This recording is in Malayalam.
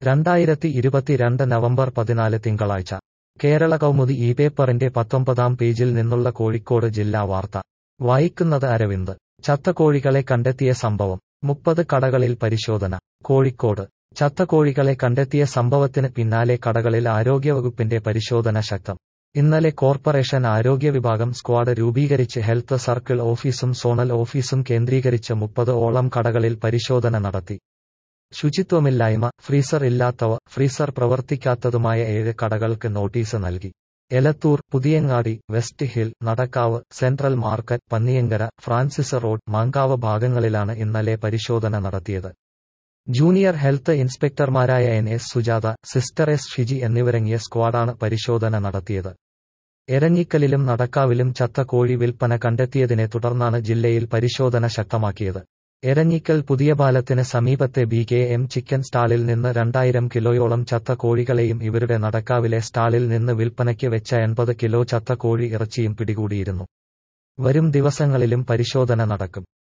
രണ്ടായിരത്തി ഇരുപത്തിരണ്ട് നവംബർ പതിനാല് തിങ്കളാഴ്ച കേരള കൗമുദി ഈ പേപ്പറിന്റെ പത്തൊമ്പതാം പേജിൽ നിന്നുള്ള കോഴിക്കോട് ജില്ലാ വാർത്ത വായിക്കുന്നത് അരവിന്ദ് ചത്ത കോഴികളെ കണ്ടെത്തിയ സംഭവം മുപ്പത് കടകളിൽ പരിശോധന കോഴിക്കോട് ചത്ത കോഴികളെ കണ്ടെത്തിയ സംഭവത്തിന് പിന്നാലെ കടകളിൽ ആരോഗ്യവകുപ്പിന്റെ പരിശോധന ശക്തം ഇന്നലെ കോർപ്പറേഷൻ ആരോഗ്യ വിഭാഗം സ്ക്വാഡ് രൂപീകരിച്ച് ഹെൽത്ത് സർക്കിൾ ഓഫീസും സോണൽ ഓഫീസും കേന്ദ്രീകരിച്ച് മുപ്പത് ഓളം കടകളിൽ പരിശോധന നടത്തി ശുചിത്വമില്ലായ്മ ഫ്രീസർ ഇല്ലാത്തവ ഫ്രീസർ പ്രവർത്തിക്കാത്തതുമായ ഏഴ് കടകൾക്ക് നോട്ടീസ് നൽകി Elathur Puthiyangadi west hill Nadakkavu central market Panniyankara Francis road Mankavu ഭാഗങ്ങളിലാണ് ഇന്നലെ പരിശോധന നടത്തിയത് ജൂനിയർ ഹെൽത്ത് ഇൻസ്പെക്ടർമാരായ N S Sujatha sister S Shiji എന്നിവരങ്ങിയ സ്ക്വാഡാണ് പരിശോധന നടത്തിയത് എരഞ്ഞിക്കലിലും നടക്കാവിലും ചത്ത കോഴി വിൽപ്പന കണ്ടെത്തിയതിനെ തുടർന്നാണ് ജില്ലയിൽ പരിശോധന ശക്തമാക്കിയത് എരഞ്ഞിക്കൽ പുതിയ പാലത്തിന് സമീപത്തെ B K M chicken stall നിന്ന് രണ്ടായിരം കിലോയോളം ചത്ത കോഴികളെയും ഇവരുടെ നടക്കാവിലെ സ്റ്റാളിൽ നിന്ന് വിൽപ്പനയ്ക്ക് വെച്ച എൺപത് കിലോ ചത്ത കോഴി ഇറച്ചിയും പിടികൂടിയിരുന്നു വരും ദിവസങ്ങളിലും പരിശോധന നടക്കും